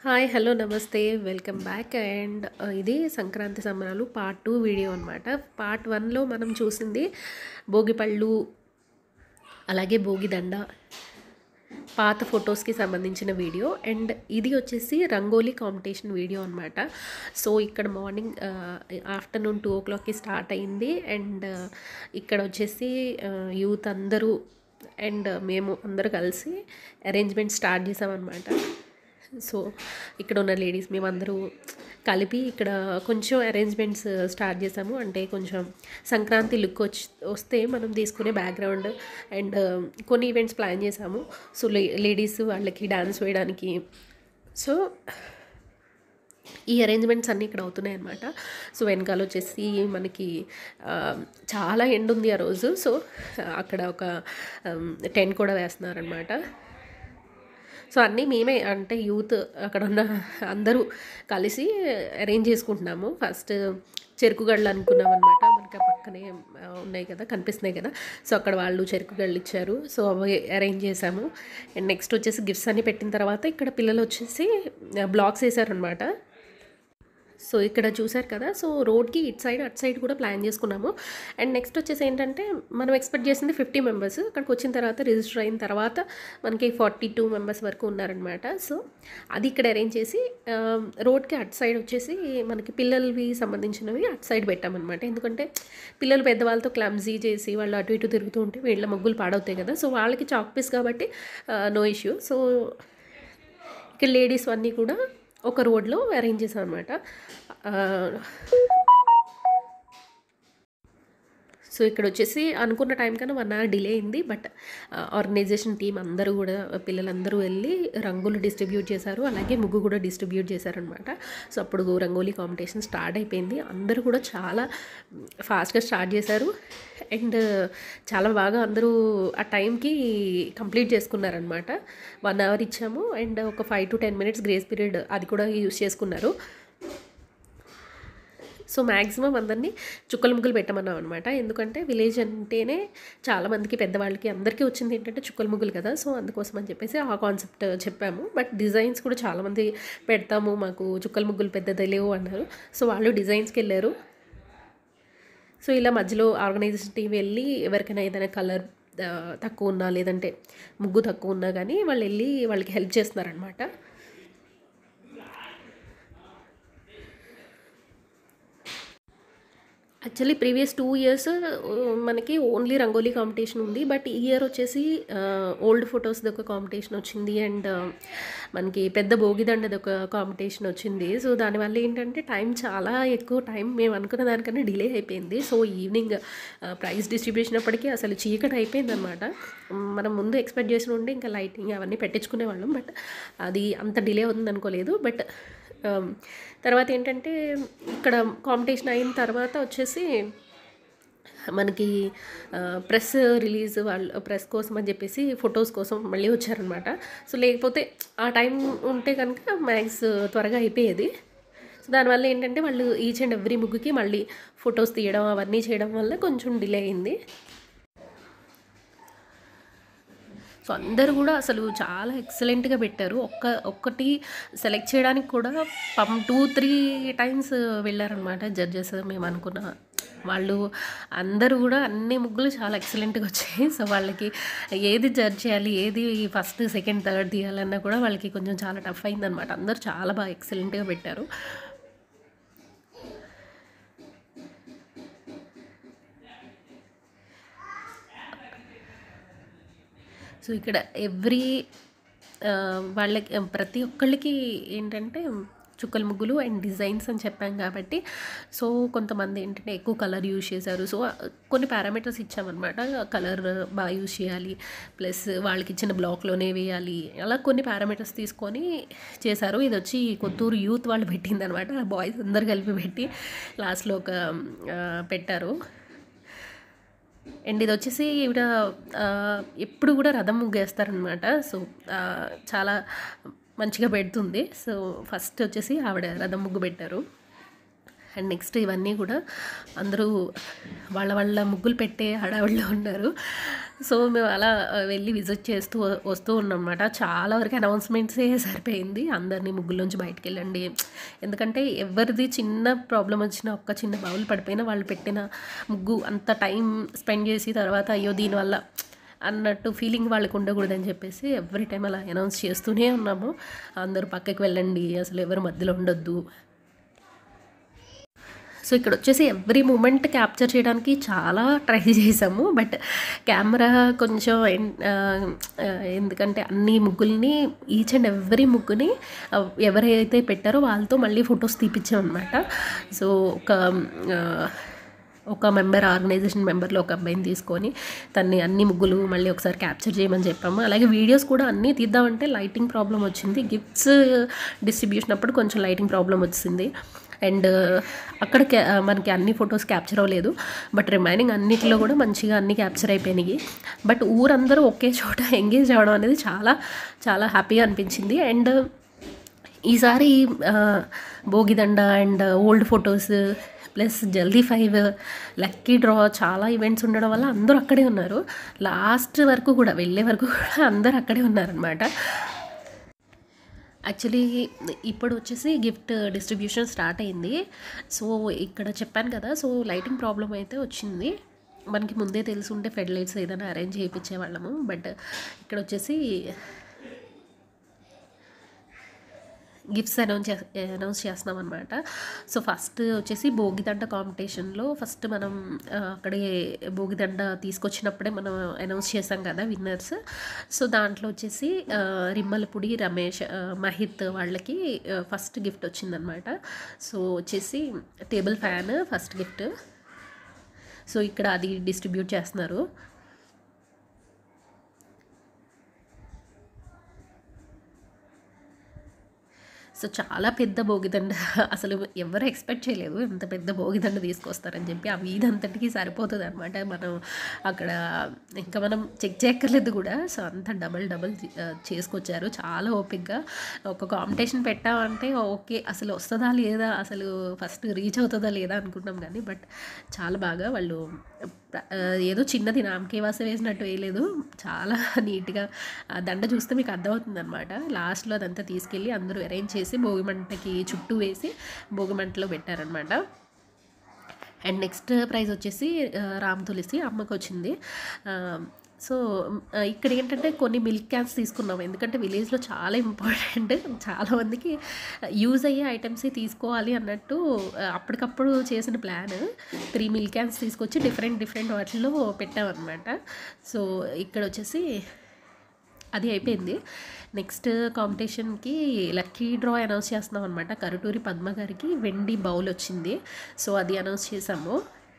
hi hello నమస్తే welcome back and ఇది సంక్రాంతి సంబరాలు పార్ట్ టూ వీడియో అనమాట పార్ట్ వన్లో మనం చూసింది భోగిపళ్ళు అలాగే భోగిదండ పాత ఫొటోస్కి సంబంధించిన వీడియో అండ్ ఇది వచ్చేసి రంగోలీ కాంపిటీషన్ వీడియో అనమాట సో ఇక్కడ మార్నింగ్ ఆఫ్టర్నూన్ టూ ఓ క్లాక్కి స్టార్ట్ అయింది అండ్ ఇక్కడ వచ్చేసి యూత్ అందరూ అండ్ మేము అందరూ కలిసి అరేంజ్మెంట్ స్టార్ట్ చేసామన్నమాట సో ఇక్కడ ఉన్న లేడీస్ మేమందరూ కలిపి ఇక్కడ కొంచెం అరేంజ్మెంట్స్ స్టార్ట్ చేసాము అంటే కొంచెం సంక్రాంతి లుక్ వచ్చి వస్తే మనం తీసుకునే బ్యాక్గ్రౌండ్ అండ్ కొన్ని ఈవెంట్స్ ప్లాన్ చేసాము సో లే లేడీస్ వాళ్ళకి డ్యాన్స్ వేయడానికి సో ఈ అరేంజ్మెంట్స్ అన్నీ ఇక్కడ అవుతున్నాయి అనమాట సో వెనకాల వచ్చేసి మనకి ఆ, చాలా ఎండ్ ఉంది ఆ రోజు సో అక్కడ ఒక టెంట్ కూడా వేస్తున్నారనమాట సో అన్నీ మేమే అంటే యూత్ అక్కడ ఉన్న అందరూ కలిసి అరేంజ్ చేసుకుంటున్నాము ఫస్ట్ చెరుకు గళ్ళు అనుకున్నాం అనమాట మనకి ఆ పక్కనే ఆ, ఉన్నాయి కదా కనిపిస్తున్నాయి కదా సో అక్కడ వాళ్ళు చెరుకు గళ్ళు ఇచ్చారు సో అవి అరేంజ్ చేసాము అండ్ నెక్స్ట్ వచ్చేసి గిఫ్ట్స్ అన్ని పెట్టిన తర్వాత ఇక్కడ పిల్లలు వచ్చేసి బ్లాక్స్ వేసారనమాట సో ఇక్కడ చూసారు కదా సో రోడ్కి ఇటు సైడ్ అటు సైడ్ కూడా ప్లాన్ చేసుకున్నాము అండ్ నెక్స్ట్ వచ్చేసి ఏంటంటే మనం ఎక్స్పెక్ట్ చేసింది ఫిఫ్టీ మెంబర్స్ అక్కడికి వచ్చిన తర్వాత రిజిస్టర్ అయిన తర్వాత మనకి ఫార్టీ టూ మెంబర్స్ వరకు ఉన్నారనమాట సో అది ఇక్కడ అరేంజ్ చేసి ఆ, రోడ్కి అటు సైడ్ వచ్చేసి మనకి పిల్లలవి సంబంధించినవి అటు సైడ్ పెట్టామన్నమాట ఎందుకంటే పిల్లలు పెద్దవాళ్ళతో క్లమ్జీ చేసి వాళ్ళు అటు ఇటు తిరుగుతూ ఉంటే వీళ్ళ ముగ్గులు పాడవుతాయి కదా సో వాళ్ళకి చాక్ పీస్ కాబట్టి నో ఇష్యూ సో ఇక్కడ లేడీస్ అన్నీ కూడా ఒక రోడ్లో అరేంజ్ చేసాం అనమాట సో ఇక్కడ వచ్చేసి అనుకున్న టైం కన్నా వన్ అవర్ డిలే అయింది బట్ ఆర్గనైజేషన్ టీం అందరూ కూడా పిల్లలందరూ వెళ్ళి రంగులు డిస్ట్రిబ్యూట్ చేశారు అలాగే ముగ్గు కూడా డిస్ట్రిబ్యూట్ చేశారనమాట సో అప్పుడు రంగోలీ కాంపిటీషన్ స్టార్ట్ అయిపోయింది అందరూ కూడా చాలా ఫాస్ట్గా స్టార్ట్ చేశారు అండ్ చాలా బాగా అందరూ ఆ టైంకి కంప్లీట్ చేసుకున్నారనమాట వన్ అవర్ ఇచ్చాము అండ్ ఒక five to ten minutes grace period అది కూడా యూస్ చేసుకున్నారు సో మ్యాక్సిమం అందరినీ చుక్కల ముగ్గులు పెట్టమన్నాం అనమాట ఎందుకంటే విలేజ్ అంటేనే చాలామందికి పెద్దవాళ్ళకి అందరికీ వచ్చింది ఏంటంటే చుక్కల ముగ్గులు కదా సో అందుకోసం అని చెప్పేసి ఆ కాన్సెప్ట్ చెప్పాము బట్ డిజైన్స్ కూడా చాలామంది పెడతాము మాకు చుక్కల ముగ్గులు పెద్ద తెలియవు అన్నారు సో వాళ్ళు డిజైన్స్కి వెళ్ళారు సో ఇలా మధ్యలో ఆర్గనైజేషన్ టీం వెళ్ళి ఎవరికైనా ఏదైనా కలర్ తక్కువ ఉన్నా లేదంటే ముగ్గు తక్కువ ఉన్నా కానీ వాళ్ళు వెళ్ళి వాళ్ళకి హెల్ప్ చేస్తున్నారనమాట యాక్చువల్లీ ప్రీవియస్ టూ ఇయర్స్ మనకి ఓన్లీ రంగోలీ కాంపిటీషన్ ఉంది బట్ ఈ ఇయర్ వచ్చేసి ఓల్డ్ ఫొటోస్ది ఒక కాంపిటీషన్ వచ్చింది అండ్ మనకి పెద్ద భోగిదండది ఒక కాంపిటీషన్ వచ్చింది సో దానివల్ల ఏంటంటే టైం చాలా ఎక్కువ టైం మేము అనుకున్న దానికన్నా డిలే అయిపోయింది సో ఈవినింగ్ ప్రైజ్ డిస్ట్రిబ్యూషన్ అప్పటికి అసలు చీకటి అయిపోయింది అనమాట మనం ముందు ఎక్స్పెక్ట్ చేసిన ఉంటే ఇంకా లైటింగ్ అవన్నీ పెట్టించుకునే వాళ్ళం బట్ అది అంత డిలే అవుతుంది అనుకోలేదు బట్ Um, తర్వాత ఏంటంటే ఇక్కడ కాంపిటీషన్ అయిన తర్వాత వచ్చేసి మనకి ప్రెస్ రిలీజ్ వాళ్ళు ప్రెస్ కోసం అని చెప్పేసి ఫొటోస్ కోసం మళ్ళీ వచ్చారనమాట సో లేకపోతే ఆ టైం ఉంటే కనుక మ్యాక్స్ త్వరగా అయిపోయేది సో దానివల్ల ఏంటంటే వాళ్ళు ఈచ్ అండ్ ఎవ్రీ ముగ్గుకి మళ్ళీ ఫొటోస్ తీయడం అవన్నీ చేయడం వల్ల కొంచెం డిలే అయింది సో అందరూ కూడా అసలు చాలా ఎక్సలెంట్గా పెట్టారు ఒక్క ఒక్కటి సెలెక్ట్ చేయడానికి కూడా పం టూ త్రీ టైమ్స్ వెళ్ళారనమాట జడ్జెస్ మేము అనుకున్న వాళ్ళు అందరూ కూడా అన్ని ముగ్గులు చాలా ఎక్సలెంట్గా వచ్చాయి సో వాళ్ళకి ఏది జడ్జ్ చేయాలి ఏది ఫస్ట్ సెకండ్ థర్డ్ తీయాలన్నా కూడా వాళ్ళకి కొంచెం చాలా టఫ్ అయిందనమాట అందరూ చాలా బాగా ఎక్సలెంట్గా పెట్టారు సో ఇక్కడ ఎవ్రీ వాళ్ళకి ప్రతి ఒక్కళ్ళకి ఏంటంటే చుక్కల ముగ్గులు అండ్ డిజైన్స్ అని చెప్పాం కాబట్టి సో కొంతమంది ఏంటంటే ఎక్కువ కలర్ యూజ్ చేశారు సో కొన్ని పారామీటర్స్ ఇచ్చామన్నమాట కలర్ బాగా యూజ్ చేయాలి ప్లస్ వాళ్ళకి ఇచ్చిన బ్లాక్లోనే వేయాలి అలా కొన్ని పారామీటర్స్ తీసుకొని చేశారు ఇది వచ్చి కొత్తూరు యూత్ వాళ్ళు పెట్టింది అనమాట బాయ్స్ అందరు కలిపి పెట్టి లాస్ట్లో ఒక ఆ, పెట్టారు అండ్ ఇది వచ్చేసి ఈవిడ ఆ, ఎప్పుడు కూడా రథం ముగ్గేస్తారనమాట సో ఆ, చాలా మంచిగా పెడుతుంది సో ఫస్ట్ వచ్చేసి ఆవిడ రథం ముగ్గు పెట్టారు అండ్ నెక్స్ట్ ఇవన్నీ కూడా అందరూ వాళ్ళ వాళ్ళ ముగ్గులు పెట్టే హడావిడిలో ఉన్నారు సో మేము అలా ఆ, వెళ్ళి విజిట్ చేస్తూ వస్తూ ఉన్నామన్నమాట చాలా వరకు అనౌన్స్మెంట్సే సరిపోయింది అందరినీ ముగ్గులోంచి బయటకు వెళ్ళండి ఎందుకంటే ఎవరిది చిన్న ప్రాబ్లం వచ్చినా ఒక్క చిన్న బౌల్ పడిపోయినా వాళ్ళు పెట్టిన ముగ్గు అంత టైం స్పెండ్ చేసి తర్వాత అయ్యో దీనివల్ల అన్నట్టు ఫీలింగ్ వాళ్ళకి ఉండకూడదని చెప్పేసి ఎవ్రీ టైం అలా అనౌన్స్ చేస్తూనే ఉన్నాము అందరూ పక్కకి వెళ్ళండి అసలు ఎవరు మధ్యలో ఉండొద్దు సో ఇక్కడ వచ్చేసి ఎవ్రీ మూమెంట్ క్యాప్చర్ చేయడానికి చాలా ట్రై చేసాము బట్ కెమెరా కొంచెం ఎన్- ఆ, ఆ, ఎందుకంటే అన్ని ముగ్గుల్ని ఈచ్ అండ్ ఎవ్రీ ముగ్గుని ఆ, ఎవరైతే పెట్టారో వాళ్ళతో మళ్ళీ ఫొటోస్ తీపిచ్చాం అనమాట సో ఒక ఆ, ఒక మెంబర్ ఆర్గనైజేషన్ మెంబర్లో ఒక అబ్బాయిని తీసుకొని తన్ని అన్ని ముగ్గులు మళ్ళీ ఒకసారి క్యాప్చర్ చేయమని చెప్పాము అలాగే వీడియోస్ కూడా అన్నీ తీద్దామంటే లైటింగ్ ప్రాబ్లం వచ్చింది గిఫ్ట్స్ డిస్ట్రిబ్యూషన్ అప్పుడు కొంచెం లైటింగ్ ప్రాబ్లం వచ్చింది అండ్ అక్కడ క్యా- మనకి అన్ని ఫొటోస్ క్యాప్చర్ అవ్వలేదు బట్ రిమైనింగ్ అన్నిటిలో కూడా మంచిగా అన్ని క్యాప్చర్ అయిపోయినాయి బట్ ఊరందరూ ఒకే చోట ఎంగేజ్ అవ్వడం అనేది చాలా చాలా హ్యాపీగా అనిపించింది అండ్ ఈసారి ఆ, భోగిదండ అండ్ ఓల్డ్ ఫొటోస్ ప్లస్ జల్దీ ఫైవ్ లక్కీ డ్రా చాలా ఈవెంట్స్ ఉండడం వల్ల అందరూ అక్కడే ఉన్నారు లాస్ట్ వరకు కూడా వెళ్ళే వరకు కూడా అందరూ అక్కడే ఉన్నారనమాట యాక్చువల్లీ ఇప్పుడు వచ్చేసి గిఫ్ట్ డిస్ట్రిబ్యూషన్ స్టార్ట్ అయింది సో ఇక్కడ చెప్పాను కదా సో లైటింగ్ ప్రాబ్లం అయితే వచ్చింది మనకి ముందే తెలిసి ఉంటే ఫెడ్ లైట్స్ ఏదైనా అరేంజ్ చేయించే వాళ్ళము బట్ ఇక్కడ వచ్చేసి గిఫ్ట్స్ అనౌన్స్ చే అనౌన్స్ చేస్తున్నాం అనమాట సో ఫస్ట్ వచ్చేసి భోగిదండ కాంపిటీషన్లో ఫస్ట్ మనం ఆ, అక్కడే భోగిదండ తీసుకొచ్చినప్పుడే మనం అనౌన్స్ చేసాం కదా విన్నర్స్ సో దాంట్లో వచ్చేసి ఆ, రిమ్మలపుడి రమేష్ ఆ, మహిత్ వాళ్ళకి ఆ, ఫస్ట్ గిఫ్ట్ వచ్చిందనమాట సో వచ్చేసి table fan first gift so ఇక్కడ అది డిస్ట్రిబ్యూట్ చేస్తున్నారు సో చాలా పెద్ద భోగిదండ అసలు ఎవరు ఎక్స్పెక్ట్ చేయలేదు ఇంత పెద్ద భోగిదండ తీసుకొస్తారని చెప్పి ఆ వీధంతటికి సరిపోతుంది అనమాట మనం అక్కడ ఇంకా మనం చెక్ చేయక్కర్లేదు కూడా సో అంత డబల్ డబల్ చేసుకొచ్చారు చాలా ఓపిక్గా ఒక కాంపిటీషన్ పెట్టామంటే ఓకే అసలు వస్తుందా లేదా అసలు ఫస్ట్ రీచ్ అవుతుందా లేదా అనుకున్నాం కానీ బట్ చాలా బాగా వాళ్ళు ప్ర- ఆ, ఏదో చిన్నది నామకే వాస వేసినట్టు వేయలేదు చాలా నీట్గా ఆ దండ చూస్తే మీకు అర్థమవుతుంది అనమాట లాస్ట్లో అదంతా తీసుకెళ్ళి అందరూ అరేంజ్ చేసి భోగిమంటకి చుట్టూ వేసి భోగిమంటలో పెట్టారనమాట అండ్ నెక్స్ట్ ప్రైజ్ వచ్చేసి ఆ, రామ్ తులసి అమ్మకు వచ్చింది ఆ, సో ఆ, ఇక్కడ ఏంటంటే కొన్ని మిల్క్ క్యాన్స్ తీసుకున్నాం ఎందుకంటే విలేజ్లో చాలా ఇంపార్టెంట్ చాలా మందికి యూజ్ అయ్యే ఐటమ్సే తీసుకోవాలి అన్నట్టు ఆ, అప్పటికప్పుడు చేసిన ప్లాన్ త్రీ మిల్క్ క్యాన్స్ తీసుకొచ్చి డిఫరెంట్ డిఫరెంట్ వాటిల్లో పెట్టామన్నమాట సో ఇక్కడ వచ్చేసి అది అయిపోయింది నెక్స్ట్ కాంపిటీషన్కి లక్కీ డ్రా అనౌన్స్ చేస్తున్నాం అనమాట కరుటూరి పద్మ గారికి వెండి బౌల్ వచ్చింది సో అది అనౌన్స్ చేసాము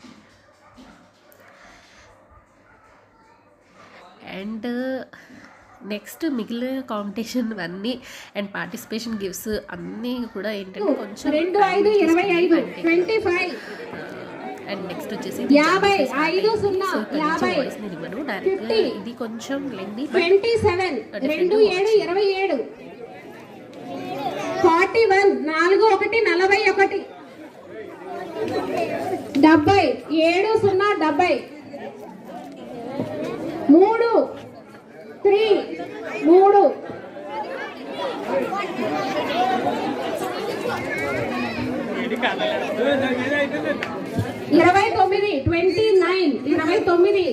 అండ్ నెక్స్ట్ మిగిలిన కాంపిటీషన్ అన్నీ అండ్ పార్టిసిపేషన్ గిఫ్ట్స్ అన్నీ కూడా ఏంటంటే కొంచెం రెండు ఐదు ఇరవై ఐదు ట్వంటీ ఫైవ్ అండ్ నెక్స్ట్ వచ్చేసి యాభై, ఐదు సున్నా, యాభై, ఇవ్వను డైరెక్ట్ ఫిఫ్టీ, ఇది కొంచెం లెంది ట్వంటీ సెవెన్ రెండు ఏడు ఇరవై ఏడు ఫార్టీ వన్ నాలుగు ఒకటి నలభై ఒకటి డెబ్బై ఏడు సున్నా డెబ్బై మూడు త్రీ మూడు ఇరవై తొమ్మిది ట్వంటీ నైన్ ఇరవై తొమ్మిది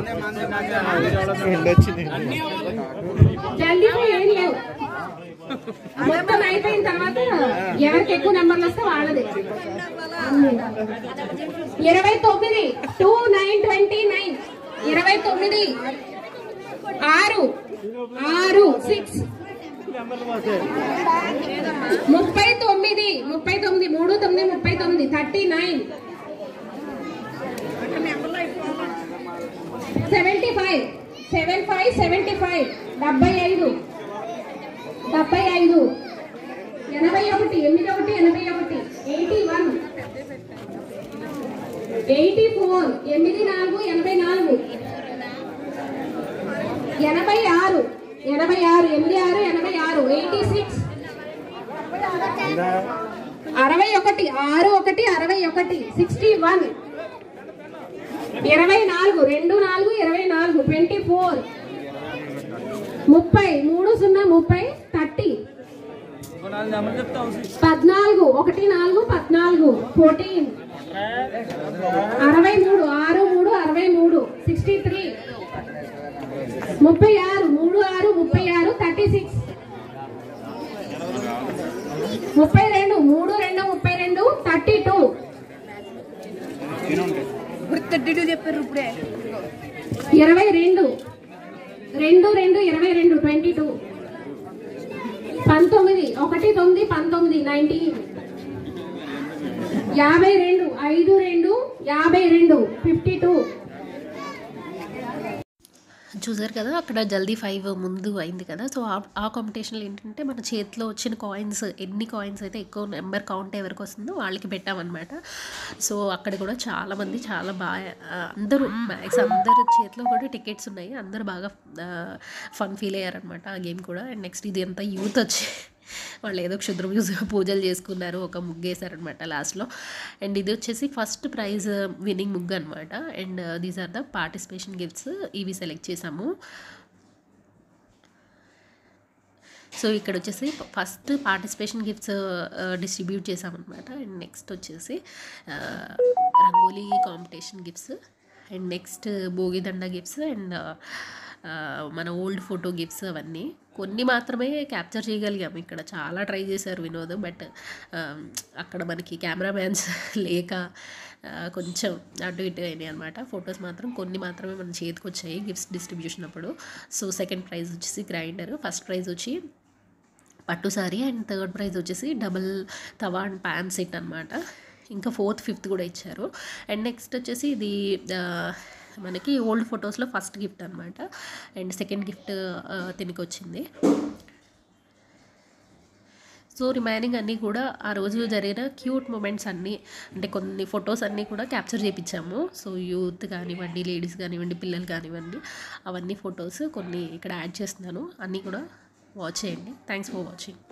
జల్దీలో ఏం లేవు మొత్తం అయిపోయిన తర్వాత ఎవరికి ఎక్కువ నెంబర్లు వస్తే వాళ్ళది ఇరవై తొమ్మిది టూ నైన్ ట్వంటీ నైన్ ఇరవై తొమ్మిది ఆరు ఆరు సిక్స్ ముప్పై తొమ్మిది ముప్పై తొమ్మిది మూడు తొమ్మిది ముప్పై తొమ్మిది thirty nine seventy five seven five seventy five డెబ్బై ఐదు డెబ్బై ఐదు ఎనభై ఒకటి ఎనిమిది ఒకటి ఎనభై ఒకటి ఎయిటీ వన్ ఎయిటీ ఫోర్ ఎనిమిది నాలుగు ఎనభై నాలుగు ఎనభై ఆరు ఎనభై ఆరు ఎనిమిది ఆరు ఎనభై ఆరు ఎయిటీ సిక్స్ అరవై ఒకటి ఆరు ఒకటి అరవై ఒకటి సిక్స్టీ వన్ ఇరవై నాలుగు రెండు నాలుగు ఇరవై నాలుగు ట్వంటీ ఫోర్ ముప్పై మూడు సున్నా ముప్పై థర్టీ పద్నాలుగు ఒకటి నాలుగు పద్నాలుగు ఫోర్టీన్ అరవై మూడు ఆరు మూడు అరవై మూడు సిక్స్టీ త్రీ ముప్పై ఆరు మూడు ఆరు ముప్పై ఆరు థర్టీ సిక్స్ ముప్పై రెండు మూడు రెండు ముప్పై రెండు థర్టీ టూ థర్టీ టూ చెప్పారు ఇప్పుడే ఇరవై రెండు రెండు రెండు ఇరవై రెండు ట్వంటీ టూ పంతొమ్మిది ఒకటి తొమ్మిది పంతొమ్మిది నైన్టీన్ యాభై రెండు ఐదు రెండు యాభై రెండు ఫిఫ్టీ టూ చూసారు కదా అక్కడ జల్దీ ఫైవ్ ముందు అయింది కదా సో ఆ- ఆ కాంపిటీషన్లో ఏంటంటే మన చేతిలో వచ్చిన కాయిన్స్ ఎన్ని కాయిన్స్ అయితే ఎక్కువ నెంబర్ కౌంట్ ఎవరికి వస్తుందో వాళ్ళకి పెట్టామన్నమాట సో అక్కడ కూడా చాలామంది చాలా బాగా ఆ, అందరూ మ్యాక్స్ అందరి చేతిలో కూడా టికెట్స్ ఉన్నాయి అందరూ బాగా ఫన్ ఫీల్ అయ్యారనమాట ఆ గేమ్ కూడా అండ్ నెక్స్ట్ ఇది అంతా యూత్ వచ్చి వాళ్ళు ఏదో క్షుద్ర పూజ- పూజలు చేసుకున్నారు ఒక ముగ్గు వేసారనమాట లాస్ట్లో అండ్ ఇది వచ్చేసి ఫస్ట్ ప్రైజ్ విన్నింగ్ ముగ్గు అనమాట and these are the participation gifts ఇవి సెలెక్ట్ చేసాము సో ఇక్కడ వచ్చేసి ఫస్ట్ పార్టిసిపేషన్ గిఫ్ట్స్ డిస్ట్రిబ్యూట్ చేసామన్నమాట అండ్ నెక్స్ట్ వచ్చేసి ఆ, rangoli competition gifts and next భోగిదండ గిఫ్ట్స్ అండ్ మన ఓల్డ్ ఫోటో గిఫ్ట్స్ అవన్నీ కొన్ని మాత్రమే క్యాప్చర్ చేయగలిగాము ఇక్కడ చాలా ట్రై చేశారు వినోద్ బట్ అక్కడ మనకి కెమెరామ్యాన్స్ లేక ఆ, కొంచెం అటు ఇటు అయినాయి అనమాట ఫొటోస్ మాత్రం కొన్ని మాత్రమే మన చేతికి వచ్చాయి గిఫ్ట్స్ డిస్ట్రిబ్యూషన్ అప్పుడు సో సెకండ్ ప్రైజ్ వచ్చేసి గ్రైండర్ ఫస్ట్ ప్రైజ్ వచ్చి పట్టు సారీ అండ్ థర్డ్ ప్రైజ్ వచ్చేసి డబుల్ తవా అండ్ ప్యాన్ సెట్ అనమాట ఇంకా ఫోర్త్ ఫిఫ్త్ కూడా ఇచ్చారు అండ్ నెక్స్ట్ వచ్చేసి ఇది ఆ, మనకి ఓల్డ్ ఫొటోస్లో ఫస్ట్ గిఫ్ట్ అనమాట అండ్ సెకండ్ గిఫ్ట్ తినికి వచ్చింది సో రిమైనింగ్ అన్నీ కూడా ఆ రోజు జరిగిన క్యూట్ మూమెంట్స్ అన్నీ అంటే కొన్ని ఫొటోస్ అన్నీ కూడా క్యాప్చర్ చేయించాము సో యూత్ కానివ్వండి లేడీస్ కానివ్వండి పిల్లలు కానివ్వండి అవన్నీ ఫొటోస్ కొన్ని ఇక్కడ యాడ్ చేస్తున్నాను అన్నీ కూడా వాచ్ చేయండి థ్యాంక్స్ ఫర్ వాచింగ్